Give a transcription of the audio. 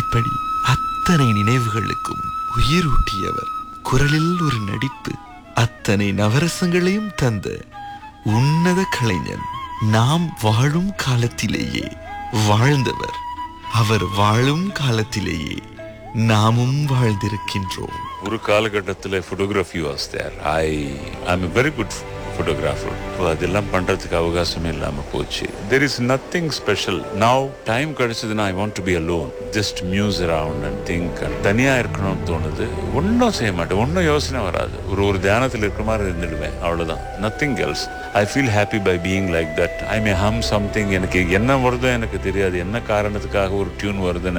இப்படி அத்தனை நினைவுகளுக்கும் உயிரூட்டியவர் குரலில் ஒரு நடிப்பு அத்தனை நவரசங்களையும் தந்த உன்னத கலைஞன் நாம் வாழும் காலத்திலேயே வாழ்ந்தவர் அவர் வாழும் காலத்திலேயே நாமும் வாழ்ந்திருக்கின்றோம் ஒரு காலகட்டத்தில் photography was there I I'm very good photographer இப்போ அதெல்லாம் பண்ணுறதுக்கு அவகாசமே இல்லாமல் போச்சு there is nothing special now time கிடைச்சதுன்னா I want to be alone just muse around and think தனியாக இருக்கணும்னு தோணுது ஒன்றும் செய்ய மாட்டேன் ஒன்றும் யோசனை வராது ஒரு ஒரு தியானத்தில் இருக்கிற மாதிரி இருந்துடுவேன் அவ்வளோதான் nothing else I feel happy by being like that I may hum something எனக்கு என்ன வருதோ எனக்கு தெரியாது என்ன காரணத்துக்காக ஒரு டியூன் வருதுன்னு